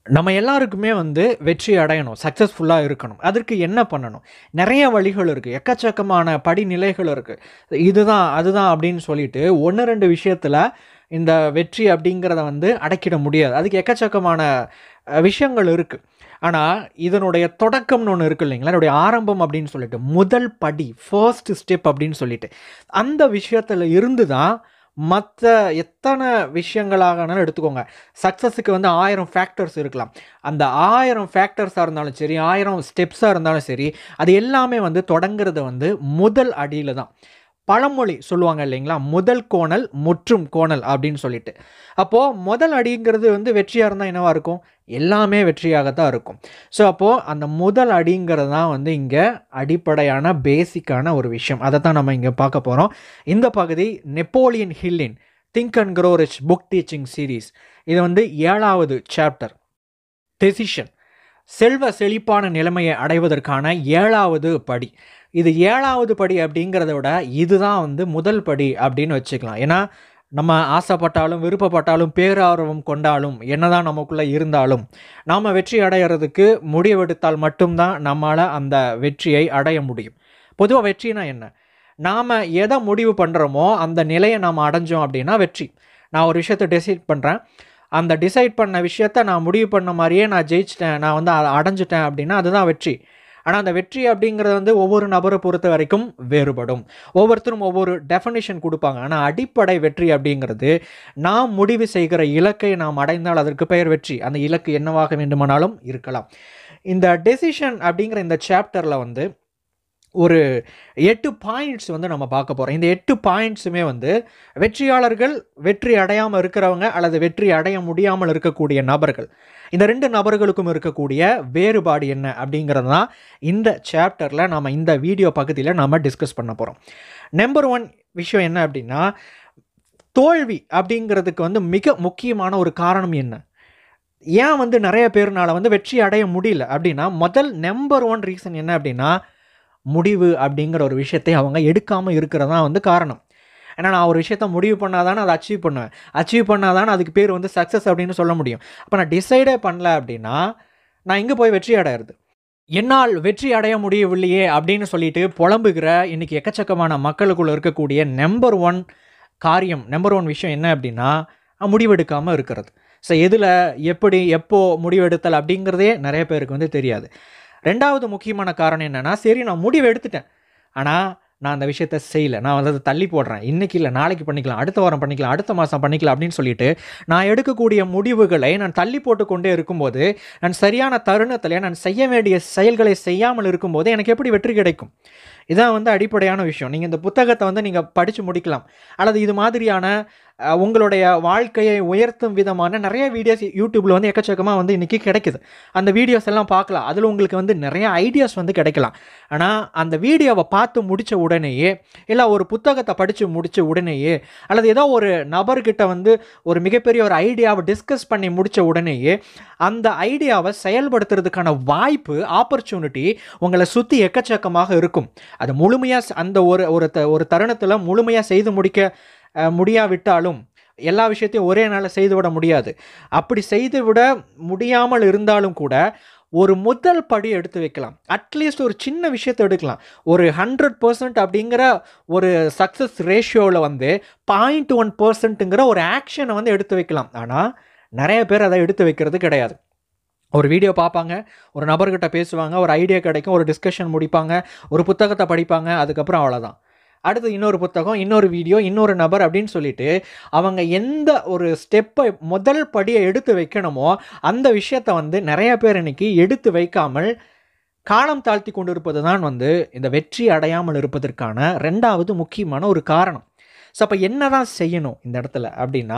நம்ம எல்லாருக்குமே வந்து வெற்றி அடையணும் சக்ஸஸ்ஃபுல்லாக இருக்கணும் அதற்கு என்ன பண்ணணும் நிறைய வழிகள் இருக்குது எக்கச்சக்கமான படிநிலைகள் இருக்குது இதுதான் அதுதான் அப்படின்னு சொல்லிட்டு ஒன்று ரெண்டு விஷயத்தில் இந்த வெற்றி அப்படிங்கிறத வந்து அடக்கிட முடியாது அதுக்கு எக்கச்சக்கமான அஹ், விஷயங்கள் இருக்குது ஆனால் இதனுடைய தொடக்கம்னு ஒன்று இருக்கு இல்லைங்களா இதனுடைய ஆரம்பம் அப்படின்னு சொல்லிட்டு முதல் படி ஃபர்ஸ்ட் ஸ்டெப் அப்படின்னு சொல்லிட்டு அந்த விஷயத்தில் இருந்து தான் மற்ற எத்தனை விஷயங்களாகனாலும் எடுத்துக்கோங்க சக்ஸஸுக்கு வந்து ஆயிரம் ஃபேக்டர்ஸ் இருக்கலாம் அந்த ஆயிரம் ஃபேக்டர்ஸாக இருந்தாலும் சரி ஆயிரம் ஸ்டெப்ஸாக இருந்தாலும் சரி அது எல்லாமே வந்து தொடங்குறது வந்து முதல் அடியில் தான் பழமொழி சொல்லுவாங்க இல்லைங்களா முதல் கோணல் முற்றும் கோணல் அப்படின்னு சொல்லிட்டு அப்போது முதல் அடிங்கிறது வந்து வெற்றியாக இருந்தால் என்னவா இருக்கும் எல்லாமே வெற்றியாகத்தான் இருக்கும் ஸோ அப்போது அந்த முதல் அடிங்கிறது தான் வந்து இங்கே அடிப்படையான பேசிக்கான ஒரு விஷயம் அதை தான் நம்ம இங்கே பார்க்க போகிறோம் இந்த பகுதி நெப்போலியன் ஹில்லின் think and grow rich book teaching series இது வந்து ஏழாவது சாப்டர் டெசிஷன் செல்வ செழிப்பான நிலைமையை அடைவதற்கான ஏழாவது படி இது ஏழாவது படி அப்படிங்கிறத விட இதுதான் வந்து முதல் படி அப்படின்னு வச்சுக்கலாம் ஏன்னா நம்ம ஆசைப்பட்டாலும் விருப்பப்பட்டாலும் பேரார்வம் கொண்டாலும் என்னதான் நமக்குள்ளே இருந்தாலும் நாம் வெற்றி அடையிறதுக்கு முடிவெடுத்தால் மட்டும்தான் நம்மளால் அந்த வெற்றியை அடைய முடியும் பொதுவாக வெற்றினா என்ன நாம் எதை முடிவு பண்ணுறோமோ அந்த நிலையை நாம் அடைஞ்சோம் அப்படின்னா வெற்றி நான் ஒரு விஷயத்தை டெசிட் பண்ணுறேன் அந்த டிசைட் பண்ண விஷயத்த நான் முடிவு பண்ண மாதிரியே நான் ஜெயிச்சிட்டேன் நான் வந்து அதை அடைஞ்சிட்டேன் அப்படின்னா அதுதான் வெற்றி ஆனால் அந்த வெற்றி அப்படிங்கிறது வந்து ஒவ்வொரு நபரை பொறுத்த வரைக்கும் வேறுபடும் ஒவ்வொருத்தரும் ஒவ்வொரு டெஃபனிஷன் கொடுப்பாங்க ஆனால் அடிப்படை வெற்றி அப்படிங்கிறது நாம் முடிவு செய்கிற இலக்கை நாம் அடைந்தால் அதற்கு பெயர் வெற்றி அந்த இலக்கு என்னவாக வேண்டுமானாலும் இருக்கலாம் இந்த டெசிஷன் அப்படிங்கிற இந்த சாப்டரில் வந்து ஒரு எட்டு பாயிண்ட்ஸ் வந்து நம்ம பார்க்க போகிறோம் இந்த எட்டு பாயிண்ட்ஸுமே வந்து வெற்றியாளர்கள் வெற்றி அடையாமல் இருக்கிறவங்க அல்லது வெற்றி அடைய முடியாமல் இருக்கக்கூடிய நபர்கள் இந்த ரெண்டு நபர்களுக்கும் இருக்கக்கூடிய வேறுபாடு என்ன அப்படிங்கிறது தான் இந்த சாப்டரில் நம்ம இந்த வீடியோ பகுதியில் நம்ம டிஸ்கஸ் பண்ண போகிறோம் நம்பர் ஒன் விஷயம் என்ன அப்படின்னா தோல்வி அப்படிங்கிறதுக்கு வந்து மிக முக்கியமான ஒரு காரணம் என்ன ஏன் வந்து நிறைய பேர்னால வந்து வெற்றி அடைய முடியல அப்படின்னா முதல் நம்பர் ஒன் ரீசன் என்ன அப்படின்னா முடிவு அப்படிங்கிற ஒரு விஷயத்தை அவங்க எடுக்காமல் இருக்கிறதா வந்து காரணம் ஏன்னா நான் ஒரு விஷயத்த முடிவு பண்ணாதானே அதை அச்சீவ் பண்ணுவேன் அச்சீவ் பண்ணாதானே அதுக்கு பேர் வந்து சக்ஸஸ் அப்படின்னு சொல்ல முடியும் அப்போ நான் டிசைடே பண்ணல அப்படின்னா நான் இங்கே போய் வெற்றி அடையிறது என்னால் வெற்றி அடைய முடியவில்லையே அப்படின்னு சொல்லிட்டு புலம்புகிற இன்னைக்கு எக்கச்சக்கமான மக்களுக்குள்ள இருக்கக்கூடிய நம்பர் ஒன் காரியம் நம்பர் ஒன் விஷயம் என்ன அப்படின்னா முடிவெடுக்காமல் இருக்கிறது ஸோ எதில் எப்படி எப்போ முடிவெடுத்தல் அப்படிங்கிறதே நிறைய பேருக்கு வந்து தெரியாது ரெண்டாவது முக்கியமான காரணம் என்னென்னா சரி நான் முடிவு எடுத்துட்டேன் ஆனால் நான் அந்த விஷயத்த செய்யலை நான் வந்து அதை தள்ளி போடுறேன் இன்றைக்கி இல்லை நாளைக்கு பண்ணிக்கலாம் அடுத்த வாரம் பண்ணிக்கலாம் அடுத்த மாதம் பண்ணிக்கலாம் அப்படின்னு சொல்லிட்டு நான் எடுக்கக்கூடிய முடிவுகளை நான் தள்ளி போட்டு கொண்டே இருக்கும்போது நான் சரியான தருணத்தில் நான் செய்ய வேண்டிய செயல்களை செய்யாமல் இருக்கும்போது எனக்கு எப்படி வெற்றி கிடைக்கும் இதான் வந்து அடிப்படையான விஷயம் நீங்கள் இந்த புத்தகத்தை வந்து நீங்கள் படித்து முடிக்கலாம் அல்லது இது மாதிரியான அஹ், உங்களுடைய வாழ்க்கையை உயர்த்தும் விதமான நிறைய வீடியோஸ் யூடியூப்பில் வந்து எக்கச்சக்கமாக வந்து இன்றைக்கி கிடைக்குது அந்த வீடியோஸ் எல்லாம் பார்க்கலாம் அதில் உங்களுக்கு வந்து நிறைய ஐடியாஸ் வந்து கிடைக்கலாம் ஆனால் அந்த வீடியோவை பார்த்து முடித்த உடனேயே இல்லை ஒரு புத்தகத்தை படித்து முடித்த உடனேயே அல்லது ஏதோ ஒரு நபர்கிட்ட வந்து ஒரு மிகப்பெரிய ஒரு ஐடியாவை டிஸ்கஸ் பண்ணி முடித்த உடனேயே அந்த ஐடியாவை செயல்படுத்துறதுக்கான வாய்ப்பு ஆப்பர்ச்சுனிட்டி உங்களை சுற்றி எக்கச்சக்கமாக இருக்கும் அது முழுமையாக அந்த ஒரு ஒரு த ஒரு தருணத்தில் முழுமையாக செய்து முடிக்க அஹ், முடியாவிட்டாலும் எல்லா விஷயத்தையும் ஒரே நாளில் செய்துவிட முடியாது அப்படி செய்துவிட முடியாமல் இருந்தாலும் கூட ஒரு முதல் படி எடுத்து வைக்கலாம் அட்லீஸ்ட் ஒரு சின்ன விஷயத்தை எடுக்கலாம் ஒரு ஹண்ட்ரட் பர்சன்ட் அப்படிங்கிற ஒரு சக்ஸஸ் ரேஷியோவில் வந்து பாயிண்ட் ஒன் பர்சன்ட்டுங்கிற ஒரு ஆக்ஷனை வந்து எடுத்து வைக்கலாம் ஆனால் நிறைய பேர் அதை எடுத்து வைக்கிறது கிடையாது ஒரு வீடியோ பார்ப்பாங்க ஒரு நபர்கிட்ட பேசுவாங்க ஒரு ஐடியா கிடைக்கும் ஒரு டிஸ்கஷன் முடிப்பாங்க ஒரு புத்தகத்தை படிப்பாங்க அதுக்கப்புறம் அவ்வளோதான் அடுத்து இன்னொரு புத்தகம் இன்னொரு வீடியோ இன்னொரு நபர் அப்படின்னு சொல்லிட்டு அவங்க எந்த ஒரு ஸ்டெப்பை முதல் படியை எடுத்து வைக்கணுமோ அந்த விஷயத்தை வந்து நிறைய பேர் இன்னைக்கு எடுத்து வைக்காமல் காலம் தாழ்த்தி கொண்டிருப்பது தான் வந்து இந்த வெற்றி அடையாமல் இருப்பதற்கான ரெண்டாவது முக்கியமான ஒரு காரணம் ஸோ அப்போ என்ன தான் செய்யணும் இந்த இடத்துல அப்படின்னா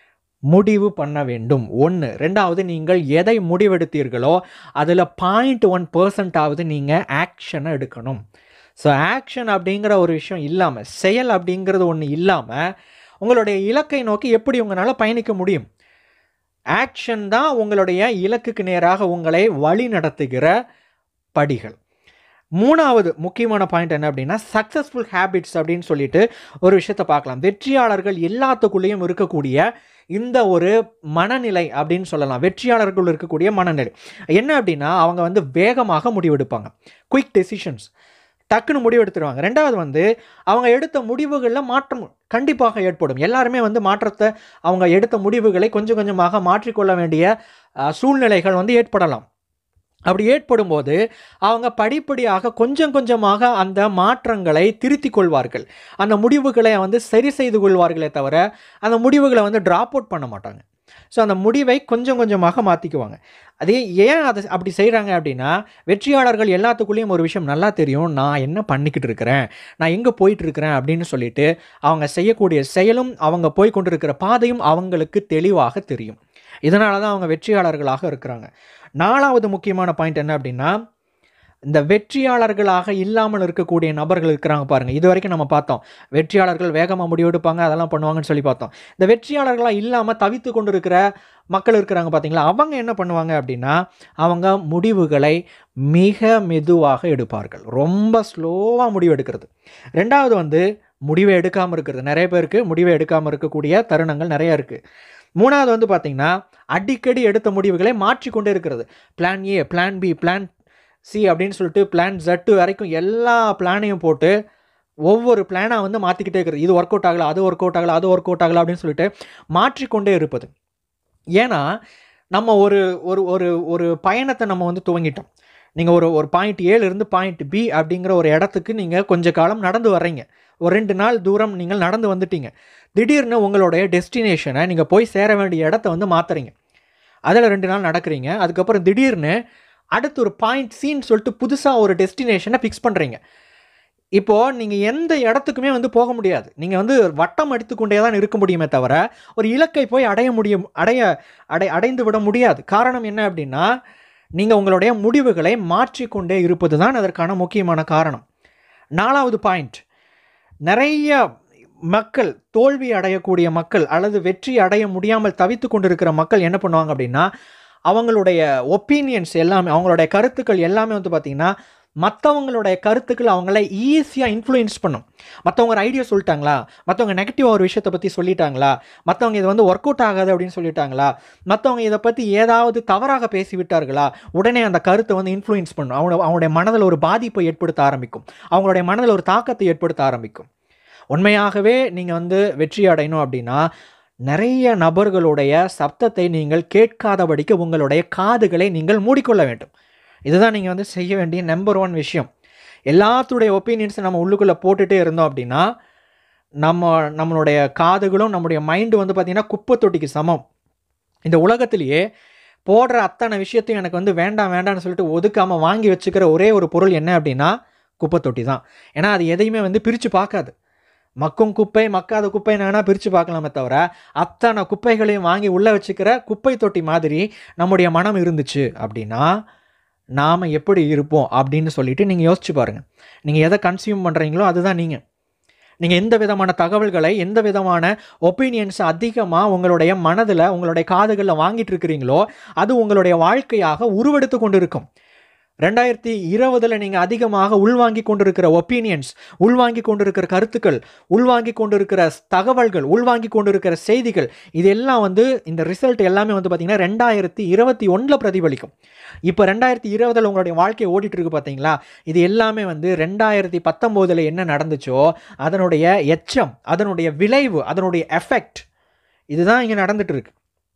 முடிவு பண்ண வேண்டும் ஒன்று ரெண்டாவது நீங்கள் எதை முடிவெடுத்தீர்களோ அதில் பாயிண்ட் ஒன் பர்சன்டாவது நீங்கள் ஆக்ஷனை எடுக்கணும் ஸோ ஆக்ஷன் அப்படிங்கிற ஒரு விஷயம் இல்லாமல் செயல் அப்படிங்கிறது ஒன்று இல்லாமல் உங்களுடைய இலக்கை நோக்கி எப்படி உங்களால் பயணிக்க முடியும் ஆக்ஷன் தான் உங்களுடைய இலக்குக்கு நேராக உங்களை வழி நடத்துகிற படிகள் மூணாவது முக்கியமான பாயிண்ட் என்ன அப்படின்னா சக்ஸஸ்ஃபுல் ஹேபிட்ஸ் அப்படின்னு சொல்லிட்டு ஒரு விஷயத்தை பார்க்கலாம் வெற்றியாளர்கள் எல்லாத்துக்குள்ளேயும் இருக்கக்கூடிய இந்த ஒரு மனநிலை அப்படின்னு சொல்லலாம் வெற்றியாளர்கள் இருக்கக்கூடிய மனநிலை என்ன அப்படின்னா அவங்க வந்து வேகமாக முடிவெடுப்பாங்க குயிக் டெசிஷன்ஸ் டக்குன்னு முடிவு எடுத்துருவாங்க ரெண்டாவது வந்து அவங்க எடுத்த முடிவுகளில் மாற்றம் கண்டிப்பாக ஏற்படும் எல்லாருமே வந்து மாற்றத்தை அவங்க எடுத்த முடிவுகளை கொஞ்சம் கொஞ்சமாக மாற்றிக்கொள்ள வேண்டிய அஹ், சூழ்நிலைகள் வந்து ஏற்படலாம் அப்படி ஏற்படும் போது அவங்க படிப்படியாக கொஞ்சம் கொஞ்சமாக அந்த மாற்றங்களை திருத்திக் கொள்வார்கள் அந்த முடிவுகளை வந்து சரி செய்து கொள்வார்களே தவிர அந்த முடிவுகளை வந்து ட்ராப் அவுட் பண்ண மாட்டாங்க ஸோ அந்த முடிவை கொஞ்சம் கொஞ்சமாக மாற்றிக்குவாங்க அதே ஏன் அதை அப்படி செய்கிறாங்க அப்படின்னா வெற்றியாளர்கள் எல்லாத்துக்குள்ளேயும் ஒரு விஷயம் நல்லா தெரியும் நான் என்ன பண்ணிக்கிட்டு இருக்கிறேன் நான் எங்கே போயிட்டு இருக்கிறேன் அப்படின்னு சொல்லிட்டு அவங்க செய்யக்கூடிய செயலும் அவங்க போய் கொண்டிருக்கிற பாதையும் அவங்களுக்கு தெளிவாக தெரியும் இதனால தான் அவங்க வெற்றியாளர்களாக இருக்கிறாங்க நாலாவது முக்கியமான பாயிண்ட் என்ன அப்படின்னா இந்த வெற்றியாளர்களாக இல்லாமல் இருக்கக்கூடிய நபர்கள் இருக்கிறாங்க பாருங்க இது வரைக்கும் நம்ம பார்த்தோம் வெற்றியாளர்கள் வேகமாக முடிவெடுப்பாங்க அதெல்லாம் பண்ணுவாங்கன்னு சொல்லி பார்த்தோம் இந்த வெற்றியாளர்களாக இல்லாமல் தவித்து கொண்டு இருக்கிற மக்கள் இருக்கிறாங்க பார்த்தீங்களா அவங்க என்ன பண்ணுவாங்க அப்படின்னா அவங்க முடிவுகளை மிக மெதுவாக எடுப்பார்கள் ரொம்ப ஸ்லோவாக முடிவு எடுக்கிறது ரெண்டாவது வந்து முடிவை எடுக்காமல் இருக்கிறது நிறைய பேருக்கு முடிவை எடுக்காமல் இருக்கக்கூடிய தருணங்கள் நிறைய இருக்குது மூணாவது வந்து பார்த்திங்கன்னா அடிக்கடி எடுத்த முடிவுகளை மாற்றிக்கொண்டே இருக்கிறது plan A plan B plan C அப்படின்னு சொல்லிட்டு பிளான் ஜட்டு வரைக்கும் எல்லா பிளானையும் போட்டு ஒவ்வொரு பிளானாக வந்து மாற்றிக்கிட்டே இருக்கிறது இது ஒர்க் அவுட் ஆகலை அது ஒர்க் அவுட் ஆகலை அது ஒர்க் அவுட் ஆகலை அப்படின்னு சொல்லிட்டு மாற்றிக்கொண்டே இருப்பது ஏன்னா நம்ம ஒரு ஒரு ஒரு ஒரு பயணத்தை நம்ம வந்து துவங்கிட்டோம் நீங்கள் ஒரு ஒரு பாயிண்ட் ஏலேருந்து பாயிண்ட் பி அப்படிங்கிற ஒரு இடத்துக்கு நீங்கள் கொஞ்ச காலம் நடந்து வர்றீங்க ஒரு ரெண்டு நாள் தூரம் நீங்கள் நடந்து வந்துட்டீங்க திடீர்னு உங்களுடைய டெஸ்டினேஷனை நீங்கள் போய் சேர வேண்டிய இடத்த வந்து மாற்றுறீங்க அதில் ரெண்டு நாள் நடக்கிறீங்க அதுக்கப்புறம் திடீர்னு அடுத்து ஒரு பாயிண்ட் சீன்னு சொல்லிட்டு புதுசாக ஒரு டெஸ்டினேஷனை ஃபிக்ஸ் பண்ணுறீங்க இப்போது நீங்கள் எந்த இடத்துக்குமே வந்து போக முடியாது நீங்கள் வந்து வட்டம் அடித்துக்கொண்டே தான் இருக்க முடியுமே தவிர ஒரு இலக்கை போய் அடைய முடியும் அடைய அடை அடைந்து விட முடியாது காரணம் என்ன அப்படின்னா நீங்கள் உங்களுடைய முடிவுகளை மாற்றிக்கொண்டே இருப்பது தான் அதற்கான முக்கியமான காரணம் நாலாவது பாயிண்ட் நிறைய மக்கள் தோல்வி அடையக்கூடிய மக்கள் அல்லது வெற்றி அடைய முடியாமல் தவித்து கொண்டிருக்கிற மக்கள் என்ன பண்ணுவாங்க அப்படின்னா அவங்களுடைய ஒப்பீனியன்ஸ் எல்லாமே அவங்களுடைய கருத்துக்கள் எல்லாமே வந்து பார்த்திங்கன்னா மற்றவங்களுடைய கருத்துக்கள் அவங்கள ஈஸியாக இன்ஃப்ளூயன்ஸ் பண்ணும் மற்றவங்க ஒரு ஐடியா சொல்லிட்டாங்களா மற்றவங்க நெகட்டிவ் ஒரு விஷயத்தை பற்றி சொல்லிட்டாங்களா மற்றவங்க இது வந்து ஒர்க் அவுட் ஆகாது அப்படின்னு சொல்லிட்டாங்களா மற்றவங்க இதை பற்றி ஏதாவது தவறாக பேசிவிட்டார்களா உடனே அந்த கருத்தை வந்து இன்ஃப்ளூயன்ஸ் பண்ணும் அவங்க அவங்களுடைய மனதில் ஒரு பாதிப்பை ஏற்படுத்த ஆரம்பிக்கும் அவங்களுடைய மனதில் ஒரு தாக்கத்தை ஏற்படுத்த ஆரம்பிக்கும் உண்மையாகவே நீங்கள் வந்து வெற்றி அடையணும் அப்படின்னா நிறைய நபர்களுடைய சப்தத்தை நீங்கள் கேட்காதபடிக்கு உங்களுடைய காதுகளை நீங்கள் மூடிக்கொள்ள வேண்டும் இதுதான் நீங்கள் வந்து செய்ய வேண்டிய நம்பர் ஒன் விஷயம் எல்லாத்துடைய ஒப்பீனியன்ஸை நம்ம உள்ளுக்குள்ளே போட்டுகிட்டே இருந்தோம் அப்படின்னா நம்ம நம்மளுடைய காதுகளும் நம்முடைய மைண்டு வந்து பார்த்திங்கன்னா குப்பை தொட்டிக்கு சமம் இந்த உலகத்திலேயே போடுற அத்தனை விஷயத்தையும் எனக்கு வந்து வேண்டாம் வேண்டாம்னு சொல்லிட்டு ஒதுக்காமல் வாங்கி வச்சுக்கிற ஒரே ஒரு பொருள் என்ன அப்படின்னா குப்பை தொட்டி தான் ஏன்னா அது எதையுமே வந்து பிரித்து பார்க்காது மக்கும் குப்பை மக்காத குப்பை வேணால் பிரித்து பார்க்கலாமே தவிர அத்தனை குப்பைகளையும் வாங்கி உள்ளே வச்சுக்கிற குப்பை தொட்டி மாதிரி நம்முடைய மனம் இருந்துச்சு அப்படின்னா நாம் எப்படி இருப்போம் அப்படின்னு சொல்லிட்டு நீங்கள் யோசிச்சு பாருங்கள் நீங்கள் எதை கன்சியூம் பண்ணுறீங்களோ அதுதான் நீங்கள் நீங்கள் எந்த விதமான தகவல்களை எந்த விதமான ஒப்பீனியன்ஸ் அதிகமாக உங்களுடைய மனதில் உங்களுடைய காதுகளில் வாங்கிட்டு இருக்கிறீங்களோ அது உங்களுடைய வாழ்க்கையாக உருவெடுத்து கொண்டு இருக்கும் ரெண்டாயிரத்தி இருபதில் நீங்கள் அதிகமாக உள்வாங்கி கொண்டிருக்கிற ஒப்பீனியன்ஸ் உள்வாங்கி கொண்டிருக்கிற கருத்துக்கள் உள்வாங்கி கொண்டிருக்கிற தகவல்கள் உள்வாங்கி கொண்டிருக்கிற செய்திகள் இது எல்லாம் வந்து இந்த ரிசல்ட் எல்லாமே வந்து பார்த்திங்கன்னா ரெண்டாயிரத்தி இருபத்தி ஒன்றில் பிரதிபலிக்கும் இப்போ ரெண்டாயிரத்தி இருபதில் உங்களுடைய வாழ்க்கை ஓடிட்டு இருக்கு பார்த்தீங்களா இது எல்லாமே வந்து ரெண்டாயிரத்தி பத்தொம்போதில் என்ன நடந்துச்சோ அதனுடைய எச்சம் அதனுடைய விளைவு அதனுடைய எஃபெக்ட் இதுதான் இங்கே நடந்துட்டு இருக்கு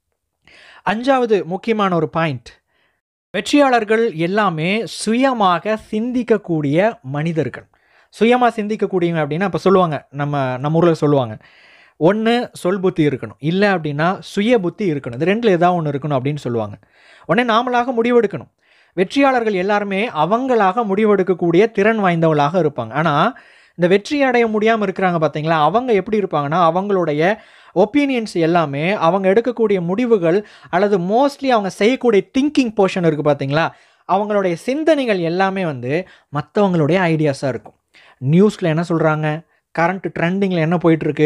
அஞ்சாவது முக்கியமான ஒரு பாயிண்ட் வெற்றியாளர்கள் எல்லாமே சுயமாக சிந்திக்கக்கூடிய மனிதர்கள் சுயமாக சிந்திக்கக்கூடியவங்க அப்படின்னா இப்போ சொல்லுவாங்க நம்ம நம்ம ஊரில் சொல்லுவாங்க ஒன்று சொல் புத்தி இருக்கணும் இல்லை அப்படின்னா சுய புத்தி இருக்கணும் இது ரெண்டில் ஏதாவது ஒன்று இருக்கணும் அப்படின்னு சொல்லுவாங்க உடனே நாமளாக முடிவெடுக்கணும் வெற்றியாளர்கள் எல்லாருமே அவங்களாக முடிவெடுக்கக்கூடிய திறன் வாய்ந்தவர்களாக இருப்பாங்க ஆனால் இந்த வெற்றி அடைய முடியாமல் இருக்கிறாங்க பார்த்தீங்களா அவங்க எப்படி இருப்பாங்கன்னா அவங்களுடைய ஒப்பீனியன்ஸ் எல்லாமே அவங்க எடுக்கக்கூடிய முடிவுகள் அல்லது மோஸ்ட்லி அவங்க செய்யக்கூடிய திங்கிங் போர்ஷன் இருக்குது பார்த்தீங்களா அவங்களுடைய சிந்தனைகள் எல்லாமே வந்து மற்றவங்களுடைய ஐடியாஸாக இருக்கும் நியூஸில் என்ன சொல்கிறாங்க கரண்ட் ட்ரெண்டிங்கில் என்ன போயிட்டுருக்கு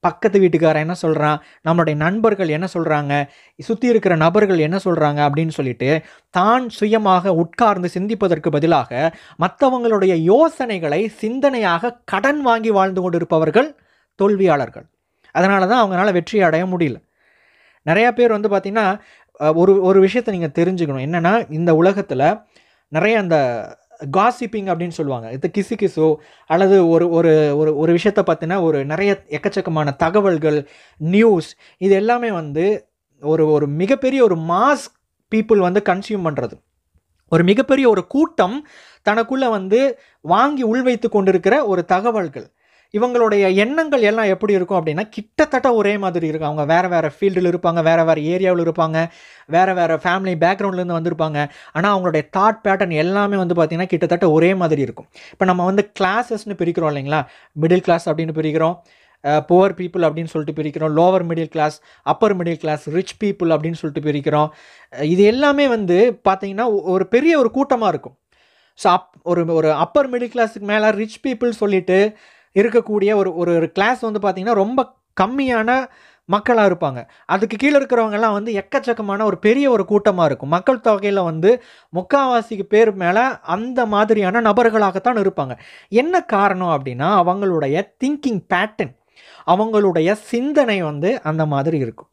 பக்கத்து வீட்டுக்காரன் என்ன சொல்கிறான் நம்மளுடைய நண்பர்கள் என்ன சொல்கிறாங்க சுற்றி இருக்கிற நபர்கள் என்ன சொல்கிறாங்க அப்படின்னு சொல்லிட்டு தான் சுயமாக உட்கார்ந்து சிந்திப்பதற்கு பதிலாக மற்றவங்களுடைய யோசனைகளை சிந்தனையாக கடன் வாங்கி வாழ்ந்து கொண்டிருப்பவர்கள் தோல்வியாளர்கள் அதனால தான் அவங்களால வெற்றி அடைய முடியல நிறையா பேர் வந்து பார்த்திங்கன்னா அஹ், ஒரு ஒரு விஷயத்தை நீங்கள் தெரிஞ்சுக்கணும் என்னென்னா இந்த உலகத்தில் நிறைய அந்த காசிப்பிங் அப்படின்னு சொல்லுவாங்க இது கிசு கிசு அல்லது ஒரு ஒரு ஒரு ஒரு விஷயத்தை பற்றின ஒரு நிறைய எக்கச்சக்கமான தகவல்கள் நியூஸ் இது எல்லாமே வந்து ஒரு ஒரு மிகப்பெரிய ஒரு மாஸ் பீப்புள் வந்து கன்சியூம் பண்ணுறது ஒரு மிகப்பெரிய ஒரு கூட்டம் தனக்குள்ளே வந்து வாங்கி உள்வைத்து கொண்டிருக்கிற ஒரு தகவல்கள் இவங்களுடைய எண்ணங்கள் எல்லாம் எப்படி இருக்கும் அப்படின்னா கிட்டத்தட்ட ஒரே மாதிரி இருக்கும் அவங்க வேறு வேறு ஃபீல்டில் இருப்பாங்க வேறு வேறு ஏரியாவில் இருப்பாங்க வேறு வேறு ஃபேமிலி பேக்ரவுண்ட்லேருந்து வந்திருப்பாங்க ஆனால் அவங்களுடைய தாட் பேட்டர்ன் எல்லாமே வந்து பார்த்திங்கன்னா கிட்டத்தட்ட ஒரே மாதிரி இருக்கும் இப்போ நம்ம வந்து கிளாஸஸ்னு பிரிக்கிறோம் இல்லைங்களா மிடில் கிளாஸ் அப்படின்னு பிரிக்கிறோம் புவர் பீப்புள் அப்படின்னு சொல்லிட்டு பிரிக்கிறோம் lower middle class upper middle class rich people அப்படின்னு சொல்லிட்டு பிரிக்கிறோம் அஹ் இது எல்லாமே வந்து பார்த்தீங்கன்னா ஒரு பெரிய ஒரு கூட்டமாக இருக்கும் ஸோ அப் ஒரு ஒரு அப்பர் மிடில் கிளாஸுக்கு மேலே ரிச் பீப்புள் சொல்லிட்டு இருக்கக்கூடிய ஒரு ஒரு ஒரு கிளாஸ் வந்து பார்த்திங்கன்னா ரொம்ப கம்மியான மக்களாக இருப்பாங்க அதுக்கு கீழே இருக்கிறவங்கெல்லாம் வந்து எக்கச்சக்கமான ஒரு பெரிய ஒரு கூட்டமாக இருக்கும் மக்கள் தொகையில் வந்து முக்காவாசிக்கு பேர் மேலே அந்த மாதிரியான நபர்களாகத்தான் இருப்பாங்க என்ன காரணம் அப்படின்னா அவங்களுடைய திங்கிங் பேட்டர்ன் அவங்களுடைய சிந்தனை வந்து அந்த மாதிரி இருக்கும்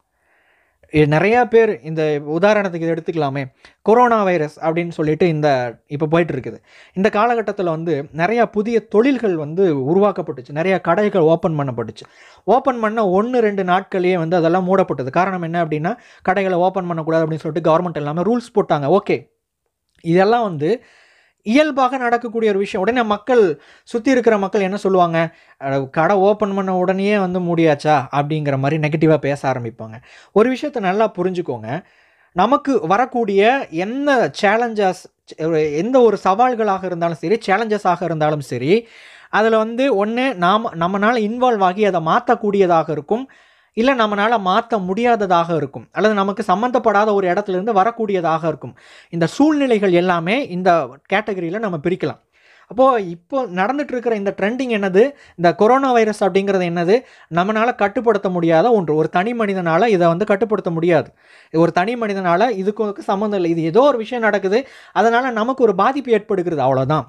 இ- நிறையா பேர் இந்த உதாரணத்துக்கு இதை எடுத்துக்கலாமே கொரோனா வைரஸ் அப்படின்னு சொல்லிட்டு இந்த இப்போ போயிட்டு இருக்குது இந்த காலகட்டத்தில் வந்து நிறையா புதிய தொழில்கள் வந்து உருவாக்கப்பட்டுச்சு நிறையா கடைகள் ஓப்பன் பண்ணப்பட்டுச்சு ஓப்பன் பண்ண ஒன்று ரெண்டு நாட்களே வந்து அதெல்லாம் மூடப்பட்டது காரணம் என்ன அப்படின்னா கடைகளை ஓப்பன் பண்ணக்கூடாது அப்படின்னு சொல்லிட்டு கவர்மெண்ட் எல்லாமே ரூல்ஸ் போட்டாங்க ஓகே இதெல்லாம் வந்து இயல்பாக நடக்கக்கூடிய ஒரு விஷயம் உடனே மக்கள் சுற்றி இருக்கிற மக்கள் என்ன சொல்லுவாங்க அட, கடை ஓப்பன் பண்ண உடனே வந்து மூடியாச்சா அப்படிங்கிற மாதிரி நெகட்டிவாக பேச ஆரம்பிப்பாங்க ஒரு விஷயத்தை நல்லா புரிஞ்சுக்கோங்க நமக்கு வரக்கூடிய என்ன சேலஞ்சஸ் எந்த ஒரு சவால்களாக இருந்தாலும் சரி சேலஞ்சஸாக இருந்தாலும் சரி அதில் வந்து ஒன்று நாம் நம்மளால் இன்வால்வ் ஆகி அதை மாற்றக்கூடியதாக இருக்கும் இல்லை நம்மளால் மாற்ற முடியாததாக இருக்கும் அல்லது நமக்கு சம்மந்தப்படாத ஒரு இடத்துல இருந்து வரக்கூடியதாக இருக்கும் இந்த சூழ்நிலைகள் எல்லாமே இந்த கேட்டகரியில் நம்ம பிரிக்கலாம் அப்போது இப்போ நடந்துட்டு இருக்கிற இந்த ட்ரெண்டிங் என்னது இந்த கொரோனா வைரஸ் அப்படிங்கிறது என்னது நம்மளால் கட்டுப்படுத்த முடியாத ஒன்று ஒரு தனி மனிதனால் இதை வந்து கட்டுப்படுத்த முடியாது ஒரு தனி மனிதனால் இதுக்கு இதுக்கு சம்மந்தம் இல்லை இது ஏதோ ஒரு விஷயம் நடக்குது அதனால் நமக்கு ஒரு பாதிப்பு ஏற்படுகிறது அவ்வளோதான்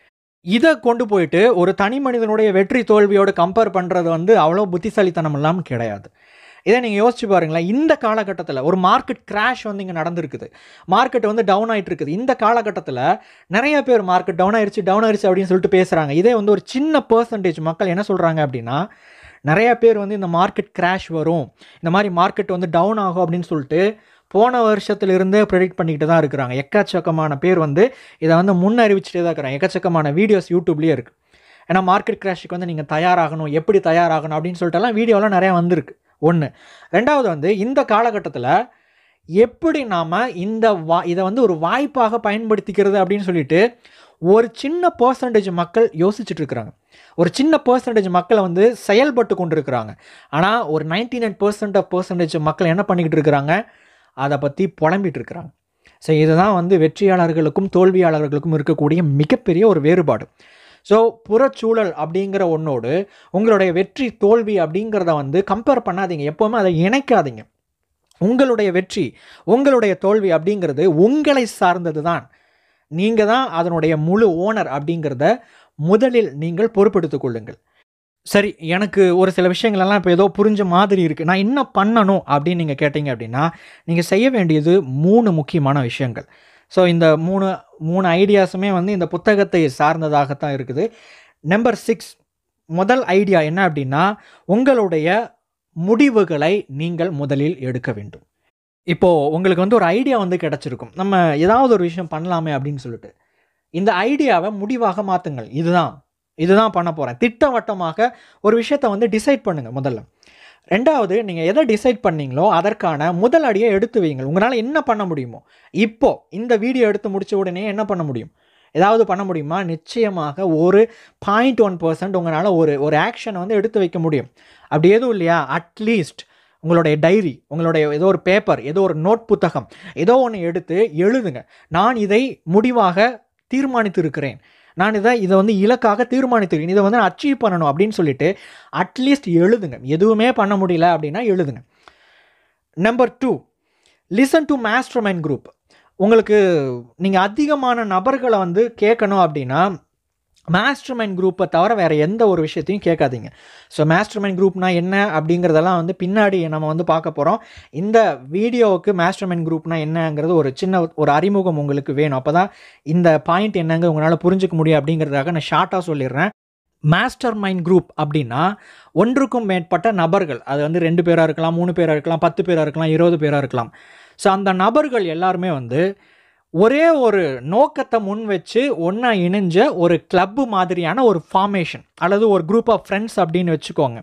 இதை கொண்டு போயிட்டு ஒரு தனி மனிதனுடைய வெற்றி தோல்வியோடு கம்பேர் பண்ணுறது வந்து அவ்வளோ புத்திசாலித்தனம் இல்லாமல் கிடையாது இதை நீங்கள் யோசிச்சு பாருங்களேன் இந்த காலகட்டத்தில் ஒரு மார்க்கெட் கிராஷ் வந்து இங்கே நடந்திருக்குது மார்க்கெட் வந்து டவுன் ஆயிட்டு இருக்குது இந்த காலகட்டத்தில் நிறைய பேர் மார்க்கெட் டவுன் ஆயிருச்சு டவுன் ஆயிருச்சு அப்படின்னு சொல்லிட்டு பேசுகிறாங்க இதே வந்து ஒரு சின்ன பர்சன்டேஜ் மக்கள் என்ன சொல்கிறாங்க அப்படின்னா நிறைய பேர் வந்து இந்த மார்க்கெட் கிராஷ் வரும் இந்த மாதிரி மார்க்கெட் வந்து டவுன் ஆகும் அப்படின்னு சொல்லிட்டு போன வருஷத்துலேருந்தே ப்ரெடிக்ட் பண்ணிக்கிட்டு தான் இருக்கிறாங்க எக்கச்சக்கமான பேர் வந்து இதை வந்து முன் அறிவிச்சுட்டே தான் இருக்கிறாங்க எக்கச்சக்கமான வீடியோஸ் யூடியூப்லேயே இருக்குது ஏன்னா மார்க்கெட் கிராஷுக்கு வந்து நீங்கள் தயாராகணும் எப்படி தயாராகணும் அப்படின்னு சொல்லிட்டுலாம் வீடியோலாம் நிறையா வந்திருக்கு ஒன்று ரெண்டாவது வந்து இந்த காலகட்டத்தில் எப்படி நாம் இந்த வா இதை வந்து ஒரு வாய்ப்பாக பயன்படுத்திக்கிறது அப்படின்னு சொல்லிட்டு ஒரு சின்ன பர்சன்டேஜ் மக்கள் யோசிச்சுட்டு இருக்கிறாங்க ஒரு சின்ன பர்சன்டேஜ் மக்களை வந்து செயல்பட்டு கொண்டு இருக்கிறாங்க ஆனால் ஒரு ninety nine percent of percentage மக்கள் என்ன பண்ணிக்கிட்டு இருக்கிறாங்க அதை பற்றி புலம்பிட்டு இருக்கிறாங்க ஸோ இதுதான் வந்து வெற்றியாளர்களுக்கும் தோல்வியாளர்களுக்கும் இருக்கக்கூடிய மிகப்பெரிய ஒரு வேறுபாடு ஸோ புறச்சூழல் அப்படிங்கிற ஒன்றோடு உங்களுடைய வெற்றி தோல்வி அப்படிங்கிறத வந்து கம்பேர் பண்ணாதீங்க எப்போவுமே அதை இணைக்காதீங்க உங்களுடைய வெற்றி உங்களுடைய தோல்வி அப்படிங்கிறது உங்களை சார்ந்தது தான் நீங்கள் தான் அதனுடைய முழு ஓனர் அப்படிங்கிறத முதலில் நீங்கள் பொறுப்பெடுத்துக் கொள்ளுங்கள் சரி எனக்கு ஒரு சில விஷயங்களெல்லாம் இப்போ ஏதோ புரிஞ்ச மாதிரி இருக்குது நான் என்ன பண்ணணும் அப்படின்னு நீங்கள் கேட்டீங்க அப்படின்னா நீங்கள் செய்ய வேண்டியது மூணு முக்கியமான விஷயங்கள் ஸோ இந்த மூணு மூணு ஐடியாஸுமே வந்து இந்த புத்தகத்தை சார்ந்ததாகத்தான் இருக்குது நம்பர் சிக்ஸ் முதல் ஐடியா என்ன அப்படின்னா உங்களுடைய முடிவுகளை நீங்கள் முதலில் எடுக்க வேண்டும் இப்போது உங்களுக்கு வந்து ஒரு ஐடியா வந்து கிடச்சிருக்கும் நம்ம ஏதாவது ஒரு விஷயம் பண்ணலாமே அப்படின்னு சொல்லிட்டு இந்த ஐடியாவை முடிவாக மாற்றுங்கள் இதுதான் இதுதான் பண்ண போகிறேன் திட்டவட்டமாக ஒரு விஷயத்தை வந்து டிசைட் பண்ணுங்கள் முதல்ல ரெண்டாவது நீங்கள் எதை டிசைட் பண்ணீங்களோ அதற்கான முதல் அடியை எடுத்து வையுங்கள் உங்களால் என்ன பண்ண முடியுமோ இப்போ இந்த வீடியோ எடுத்து முடிச்ச உடனே என்ன பண்ண முடியும் ஏதாவது பண்ண முடியுமா நிச்சயமாக ஒரு பாயிண்ட் ஒன் பர்சன்ட் உங்களால் ஒரு ஒரு ஆக்ஷனை வந்து எடுத்து வைக்க முடியும் அப்படி எதுவும் இல்லையா அட்லீஸ்ட் உங்களுடைய டைரி உங்களுடைய ஏதோ ஒரு பேப்பர் ஏதோ ஒரு நோட் புத்தகம் ஏதோ ஒன்று எடுத்து எழுதுங்க நான் இதை முடிவாக தீர்மானித்து இருக்கிறேன் நான் இதை இதை வந்து இலக்காக தீர்மானித்திருக்கேன் இதை வந்து அச்சீவ் பண்ணணும் அப்படின்னு சொல்லிட்டு அட்லீஸ்ட் எழுதுங்க எதுவுமே பண்ண முடியல அப்படின்னா எழுதுங்க number two listen to master mind group உங்களுக்கு நீங்கள் அதிகமான நபர்களை வந்து கேட்கணும் அப்படின்னா மாஸ்டர் மைண்ட் குரூப்பை தவிர வேறு எந்த ஒரு விஷயத்தையும் கேட்காதீங்க ஸோ மாஸ்டர் மைண்ட் குரூப்னா என்ன அப்படிங்கிறதெல்லாம் வந்து பின்னாடி நம்ம வந்து பார்க்க போகிறோம் இந்த வீடியோவுக்கு மாஸ்டர் மைண்ட் குரூப்னா என்னங்கிறது ஒரு சின்ன ஒரு அறிமுகம் உங்களுக்கு வேணும் அப்போ தான் இந்த பாயிண்ட் என்னங்க உங்களால் புரிஞ்சுக்க முடியும் அப்படிங்கிறதுக்காக நான் ஷார்ட்டாக சொல்லிடுறேன் மாஸ்டர் மைண்ட் குரூப் அப்படின்னா ஒன்றுக்கும் மேற்பட்ட நபர்கள் அது வந்து ரெண்டு பேராக இருக்கலாம் மூணு பேராக இருக்கலாம் பத்து பேராக இருக்கலாம் இருபது பேராக இருக்கலாம் ஸோ அந்த நபர்கள் எல்லாருமே வந்து ஒரே ஒரு நோக்கத்தை முன் வச்சு ஒன்றா இணைஞ்ச ஒரு கிளப்பு மாதிரியான ஒரு ஃபார்மேஷன் அல்லது ஒரு குரூப் ஆஃப் ஃப்ரெண்ட்ஸ் அப்படின்னு வச்சுக்கோங்க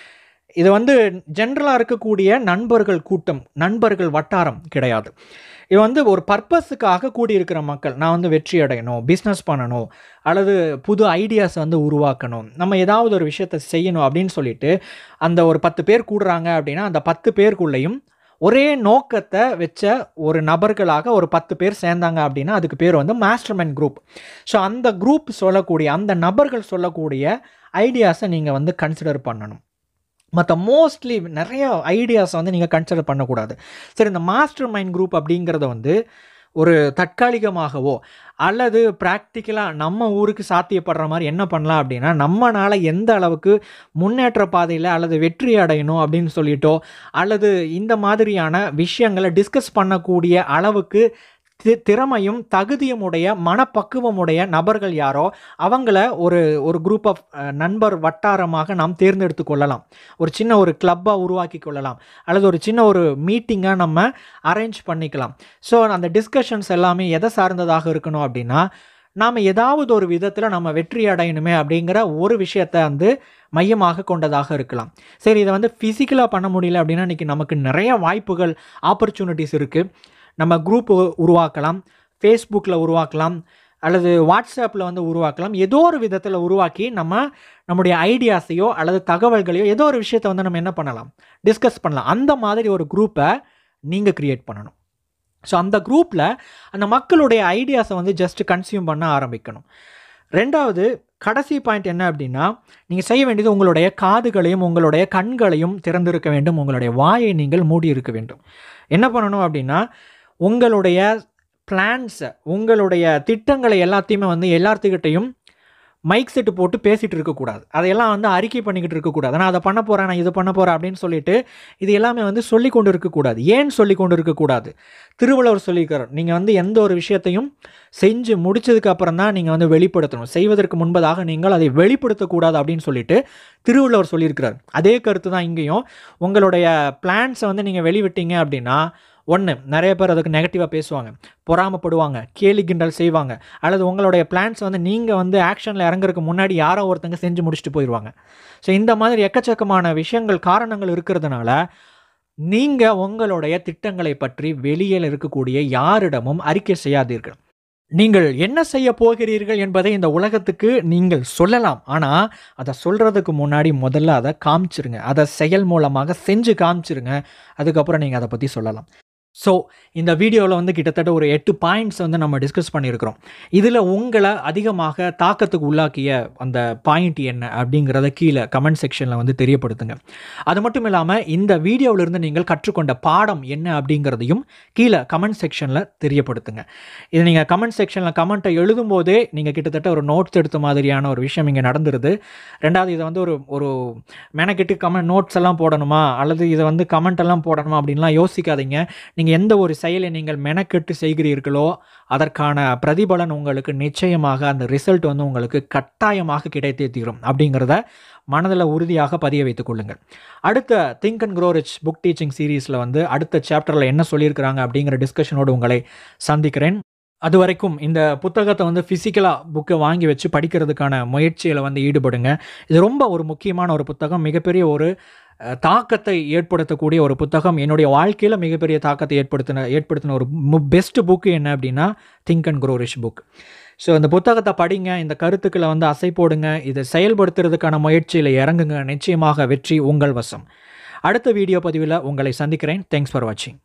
இது வந்து ஜென்ரலாக இருக்கக்கூடிய நண்பர்கள் கூட்டம் நண்பர்கள் வட்டாரம் கிடையாது இது வந்து ஒரு பர்பஸுக்காக கூடியிருக்கிற மக்கள் நான் வந்து வெற்றி அடையணும் பிஸ்னஸ் பண்ணணும் அல்லது புது ஐடியாஸ் வந்து உருவாக்கணும் நம்ம ஏதாவது ஒரு விஷயத்தை செய்யணும் அப்படின்னு சொல்லிட்டு அந்த ஒரு பத்து பேர் கூடுறாங்க அப்படின்னா அந்த பத்து பேருக்குள்ளேயும் ஒரே நோக்கத்தை வச்ச ஒரு நபர்களாக ஒரு பத்து பேர் சேர்ந்தாங்க அப்படின்னா அதுக்கு பேர் வந்து மாஸ்டர் மைண்ட் குரூப் ஸோ அந்த குரூப் சொல்லக்கூடிய அந்த நபர்கள் சொல்லக்கூடிய ஐடியாஸை நீங்கள் வந்து கன்சிடர் பண்ணணும் மற்ற மோஸ்ட்லி நிறைய ஐடியாஸை வந்து நீங்கள் கன்சிடர் பண்ணக்கூடாது சரி இந்த மாஸ்டர் மைண்ட் குரூப் அப்படிங்கிறத வந்து ஒரு தற்காலிகமாகவோ அல்லது ப்ராக்டிக்கலாக நம்ம ஊருக்கு சாத்தியப்படுற மாதிரி என்ன பண்ணலாம் அப்படின்னா நம்மளால் எந்த அளவுக்கு முன்னேற்ற பாதையில் அல்லது வெற்றி அடையணும் அப்படின்னு சொல்லிட்டோ அல்லது இந்த மாதிரியான விஷயங்களை டிஸ்கஸ் பண்ணக்கூடிய அளவுக்கு தி திறமையும் தகுதியும் உடைய மனப்பக்குவமுடைய நபர்கள் யாரோ அவங்கள ஒரு ஒரு குரூப் ஆஃப் நண்பர் வட்டாரமாக நாம் தேர்ந்தெடுத்து கொள்ளலாம் ஒரு சின்ன ஒரு கிளப்பாக உருவாக்கி கொள்ளலாம் அல்லது ஒரு சின்ன ஒரு மீட்டிங்காக நம்ம அரேஞ்ச் பண்ணிக்கலாம் ஸோ அந்த டிஸ்கஷன்ஸ் எல்லாமே எதை சார்ந்ததாக இருக்கணும் அப்படின்னா நாம் ஏதாவது ஒரு விதத்தில் நம்ம வெற்றி அடையணுமே அப்படிங்கிற ஒரு விஷயத்தை வந்து மையமாக கொண்டதாக இருக்கலாம் சரி இதை வந்து ஃபிசிக்கலாக பண்ண முடியல அப்படின்னா இன்றைக்கி நமக்கு நிறைய வாய்ப்புகள் ஆப்பர்ச்சுனிட்டிஸ் இருக்குது நம்ம குரூப் உருவாக்கலாம் ஃபேஸ்புக்கில் உருவாக்கலாம் அல்லது வாட்ஸ்அப்பில் வந்து உருவாக்கலாம் ஏதோ ஒரு விதத்தில் உருவாக்கி நம்ம நம்முடைய ஐடியாஸையோ அல்லது தகவல்களையோ ஏதோ ஒரு விஷயத்தை வந்து நம்ம என்ன பண்ணலாம் டிஸ்கஸ் பண்ணலாம் அந்த மாதிரி ஒரு குரூப்பை நீங்கள் க்ரியேட் பண்ணணும் ஸோ அந்த குரூப்பில் அந்த மக்களுடைய ஐடியாஸை வந்து ஜஸ்ட் கன்சியூம் பண்ண ஆரம்பிக்கணும் ரெண்டாவது கடைசி பாயிண்ட் என்ன அப்படின்னா நீங்கள் செய்ய வேண்டியது உங்களுடைய காதுகளையும் உங்களுடைய கண்களையும் திறந்திருக்க வேண்டும் உங்களுடைய வாயை நீங்கள் மூடி இருக்க வேண்டும் என்ன பண்ணணும் அப்படின்னா உங்களுடைய பிளான்ஸை உங்களுடைய திட்டங்களை எல்லாத்தையுமே வந்து எல்லாத்துக்கிட்டையும் மைக் செட்டு போட்டு பேசிகிட்டு இருக்கக்கூடாது அதையெல்லாம் வந்து அறிக்கை பண்ணிக்கிட்டு இருக்கக்கூடாது நான் அதை பண்ண போகிறேன் நான் இது பண்ண போகிறேன் அப்படின்னு சொல்லிட்டு இது எல்லாமே வந்து சொல்லி கொண்டு இருக்கக்கூடாது ஏன் சொல்லி கொண்டு இருக்கக்கூடாது திருவள்ளுவர் சொல்லியிருக்கார் நீங்கள் வந்து எந்த ஒரு விஷயத்தையும் செஞ்சு முடிச்சதுக்கு அப்புறம் தான் நீங்கள் வந்து வெளிப்படுத்தணும் செய்வதற்கு முன்பதாக நீங்கள் அதை வெளிப்படுத்தக்கூடாது அப்படின்னு சொல்லிட்டு திருவள்ளுவர் சொல்லியிருக்கிறார் அதே கருத்து தான் இங்கேயும் உங்களுடைய பிளான்ஸை வந்து நீங்கள் வெளிவிட்டீங்க அப்படின்னா ஒன்று நிறைய பேர் அதுக்கு நெகட்டிவாக பேசுவாங்க பொறாமப்படுவாங்க கேலி கிண்டல் செய்வாங்க அல்லது உங்களுடைய பிளான்ஸ் வந்து நீங்கள் வந்து ஆக்ஷனில் இறங்குறதுக்கு முன்னாடி யாரோ ஒருத்தங்க செஞ்சு முடிச்சுட்டு போயிடுவாங்க ஸோ இந்த மாதிரி எக்கச்சக்கமான விஷயங்கள் காரணங்கள் இருக்கிறதுனால நீங்கள் உங்களுடைய திட்டங்களை பற்றி வெளியில் இருக்கக்கூடிய யாரிடமும் அறிக்கை செய்யாதீர்கள் நீங்கள் என்ன செய்ய போகிறீர்கள் என்பதை இந்த உலகத்துக்கு நீங்கள் சொல்லலாம் ஆனால் அதை சொல்கிறதுக்கு முன்னாடி முதல்ல அதை காமிச்சிருங்க அதை செயல் மூலமாக செஞ்சு காமிச்சிருங்க அதுக்கப்புறம் நீங்கள் அதை பற்றி சொல்லலாம் ஸோ இந்த வீடியோவில் வந்து கிட்டத்தட்ட ஒரு எட்டு பாயிண்ட்ஸ் வந்து நம்ம டிஸ்கஸ் பண்ணியிருக்கிறோம் இதில் உங்களை அதிகமாக தாக்கத்துக்கு உள்ளாக்கிய அந்த பாயிண்ட் என்ன அப்படிங்கிறத கீழே கமெண்ட் செக்ஷனில் வந்து தெரியப்படுத்துங்க அது மட்டும் இல்லாமல் இந்த வீடியோவிலிருந்து நீங்கள் கற்றுக்கொண்ட பாடம் என்ன அப்படிங்கிறதையும் கீழே கமெண்ட் செக்ஷனில் தெரியப்படுத்துங்க இது நீங்கள் கமெண்ட் செக்ஷனில் கமெண்ட்டை எழுதும்போதே நீங்கள் கிட்டத்தட்ட ஒரு நோட்ஸ் எடுத்த மாதிரியான ஒரு விஷயம் இங்கே நடந்துருது ரெண்டாவது இதை வந்து ஒரு ஒரு மெனக்கெட்டு கமெண்ட் நோட்ஸ் எல்லாம் போடணுமா அல்லது இதை வந்து கமெண்ட் எல்லாம் போடணுமா அப்படின்லாம் யோசிக்காதீங்க நீங்கள் எந்த ஒரு செயலை நீங்கள் மெனக்கெட்டு செய்கிறீர்களோ அதற்கான பிரதிபலன் உங்களுக்கு நிச்சயமாக அந்த ரிசல்ட் வந்து உங்களுக்கு கட்டாயமாக கிடைத்தே தீரும் அப்படிங்கிறத மனதில் உறுதியாக பதிய வைத்துக் கொள்ளுங்கள் அடுத்த think and grow rich book teaching சீரீஸில் வந்து அடுத்த சாப்டரில் என்ன சொல்லியிருக்கிறாங்க அப்படிங்கிற டிஸ்கஷனோடு உங்களை சந்திக்கிறேன் அது வரைக்கும் இந்த புத்தகத்தை வந்து ஃபிசிக்கலாக புக்கை வாங்கி வச்சு படிக்கிறதுக்கான முயற்சியில் வந்து ஈடுபடுங்க இது ரொம்ப ஒரு முக்கியமான ஒரு புத்தகம் மிகப்பெரிய ஒரு தாக்கத்தை ஏற்படுத்தக்கூடிய ஒரு புத்தகம் என்னுடைய வாழ்க்கையில் மிகப்பெரிய தாக்கத்தை ஏற்படுத்தின ஏற்படுத்தின ஒரு பெஸ்ட் புக்கு என்ன அப்படின்னா think and grow rich book so இந்த புத்தகத்தை படிங்க இந்த கருத்துக்களை வந்து அசை போடுங்க இதை செயல்படுத்துறதுக்கான முயற்சியில் இறங்குங்க நிச்சயமாக வெற்றி உங்கள் வசம் அடுத்த வீடியோ பதிவில் உங்களை சந்திக்கிறேன் தேங்க்ஸ் ஃபார் வாட்சிங்